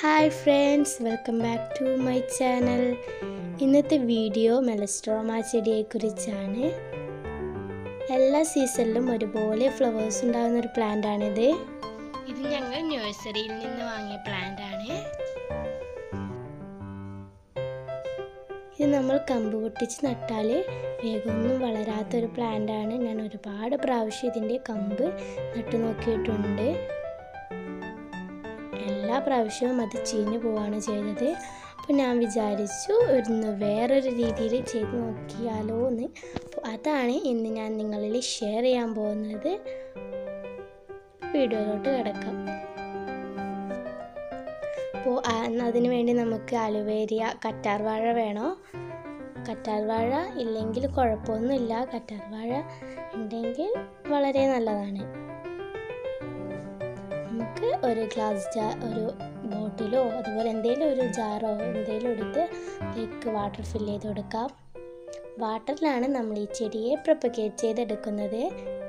hi friends welcome back to my channel ഇന്നത്തെ video മെലസ്ട്രോമ ചെടിയെക്കുറിച്ചാണ് എല്ലാ സീസണിലും ഒരുപോലെ ഫ്ലവേഴ്സ് ഉണ്ടാകുന്ന ഒരു പ്ലാന്റ് ആണിത് ഇത് ഞങ്ങൾ നഴ്സറിയിൽ നിന്ന് വാങ്ങിയ പ്ലാന്റ് ആണ് ഇത് നമ്മൾ കമ്പ് പൊട്ടിച്ച് നട്ടാൽ വേഗമൊന്നും വളരാത്തൊരു പ്ലാന്റ് ആണ് ഞാൻ ഒരുപാട് പ്രാവശ്യം ഇതിൻ്റെ കമ്പ് നട്ടു നോക്കിയിട്ടുണ്ട് എല്ലാ പ്രാവശ്യവും അത് ചീഞ്ഞു പോവാണ് ചെയ്തത് അപ്പോൾ ഞാൻ വിചാരിച്ചു ഒന്ന് വേറൊരു രീതിയിൽ ചെയ്ത് നോക്കിയാലോ എന്ന് അപ്പോൾ അതാണ് ഇന്ന് ഞാൻ നിങ്ങളിൽ ഷെയർ ചെയ്യാൻ പോകുന്നത് വീഡിയോയിലോട്ട് കിടക്കാം അപ്പോൾ അതിന് വേണ്ടി നമുക്ക് അലുവേരിയ കറ്റാർ വാഴ വേണോ കറ്റാർ വാഴ ഇല്ലെങ്കിൽ കുഴപ്പമൊന്നുമില്ല കറ്റാർ വാഴ ഉണ്ടെങ്കിൽ വളരെ നല്ലതാണ് നമുക്ക് ഒരു ഗ്ലാസ് ജാ ഒരു ബോട്ടിലോ അതുപോലെ എന്തെങ്കിലും ഒരു ജാറോ എന്തെങ്കിലും എടുത്ത് അതിലേക്ക് വാട്ടർ ഫില്ല് ചെയ്ത് കൊടുക്കാം വാട്ടറിലാണ് നമ്മൾ ഈ ചെടിയെ പ്രൊപ്പഗേറ്റ് ചെയ്തെടുക്കുന്നത്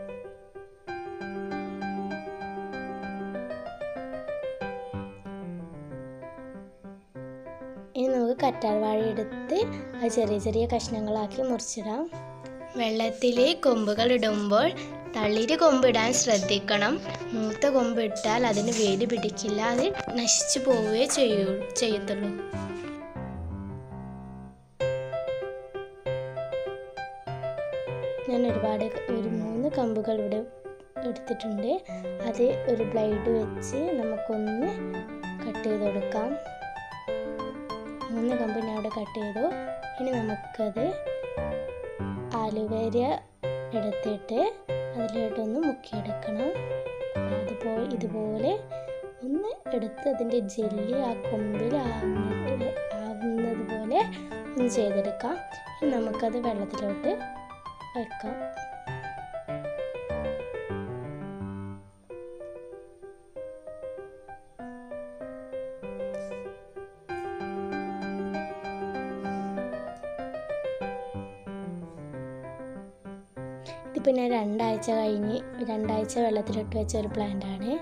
ഇനി നമുക്ക് കറ്റാർ വാഴ എടുത്ത് അത് ചെറിയ ചെറിയ കഷ്ണങ്ങളാക്കി മുറിച്ചിടാം വെള്ളത്തിൽ കൊമ്പുകൾ ഇടുമ്പോൾ തളിര് കൊമ്പിടാൻ ശ്രദ്ധിക്കണം മൂത്ത കൊമ്പ് ഇട്ടാൽ അതിന് വേര് പിടിക്കില്ല അത് നശിച്ചു പോവുകയേ ചെയ്യൂ ചെയ്യത്തുള്ളൂ ഞാൻ ഒരുപാട് ഒരു മൂന്ന് കമ്പുകൾ ഇവിടെ എടുത്തിട്ടുണ്ട് അത് ഒരു ബ്ലൈഡ് വെച്ച് നമുക്കൊന്ന് കട്ട് ചെയ്ത് കൊടുക്കാം മൂന്ന് കമ്പ് ഞാൻ അവിടെ കട്ട് ചെയ്തു ഇനി നമുക്കത് ആലുവേരിയ എടുത്തിട്ട് അതിലോട്ടൊന്ന് മുക്കിയെടുക്കണം അതുപോലെ ഇതുപോലെ ഒന്ന് എടുത്ത് അതിൻ്റെ ജെല്ലി ആ കൊമ്പിൽ ആവുന്നത് ആവുന്നത് പോലെ ഒന്ന് ചെയ്തെടുക്കാം ഇനി നമുക്കത് വെള്ളത്തിലോട്ട് വെക്കാം ഇതിപ്പോൾ ഞാൻ രണ്ടാഴ്ച കഴിഞ്ഞ് രണ്ടാഴ്ച വെള്ളത്തിലിട്ട് വെച്ച ഒരു പ്ലാന്റ് ആണ്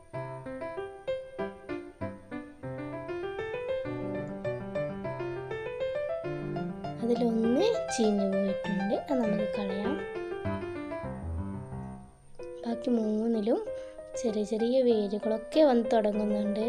അതിലൊന്ന് ചീഞ്ഞു പോയിട്ടുണ്ട് അത് നമുക്ക് കളയാം ബാക്കി മൂന്നിലും ചെറിയ ചെറിയ വേരുകളൊക്കെ വന്ന് തുടങ്ങുന്നുണ്ട്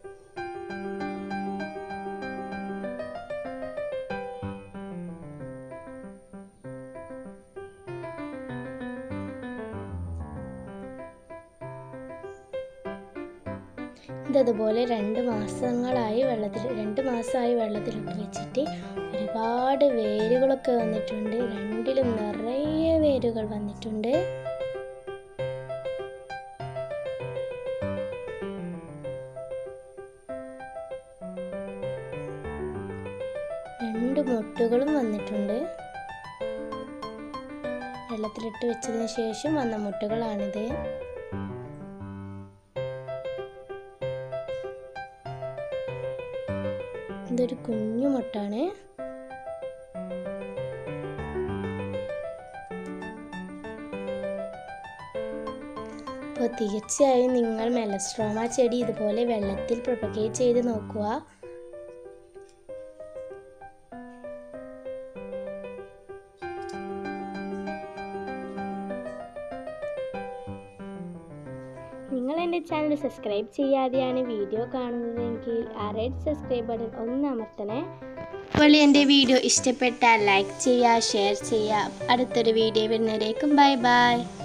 ഇതതുപോലെ രണ്ട് മാസങ്ങളായി വെള്ളത്തിൽ രണ്ട് മാസമായി വെള്ളത്തിലിട്ട് വെച്ചിട്ട് ഒരുപാട് വേരുകളൊക്കെ വന്നിട്ടുണ്ട് രണ്ടിലും നിറയെ വേരുകൾ വന്നിട്ടുണ്ട് രണ്ട് മുട്ടുകളും വന്നിട്ടുണ്ട് വെള്ളത്തിലിട്ട് വെച്ചതിന് ശേഷം വന്ന മുട്ടുകളാണിത് ഇതൊരു കുഞ്ഞു മുട്ടാണ് അപ്പോൾ തീർച്ചയായും നിങ്ങൾ മെലസ്ട്രോമ ചെടി ഇതുപോലെ വെള്ളത്തിൽ പ്രൊപ്പഗേറ്റ് ചെയ്ത് നോക്കുക നിങ്ങൾ എൻ്റെ ചാനൽ സബ്സ്ക്രൈബ് ചെയ്യാതെയാണ് വീഡിയോ കാണുന്നതെങ്കിൽ ആ റെഡ് സബ്സ്ക്രൈബ് ബട്ടൺ ഒന്ന് അമർത്തണേ അപ്പോൾ എൻ്റെ വീഡിയോ ഇഷ്ടപ്പെട്ടാൽ ലൈക്ക് ചെയ്യുക ഷെയർ ചെയ്യുക അടുത്തൊരു വീഡിയോ വരുന്നവരേക്കും ബൈ ബൈ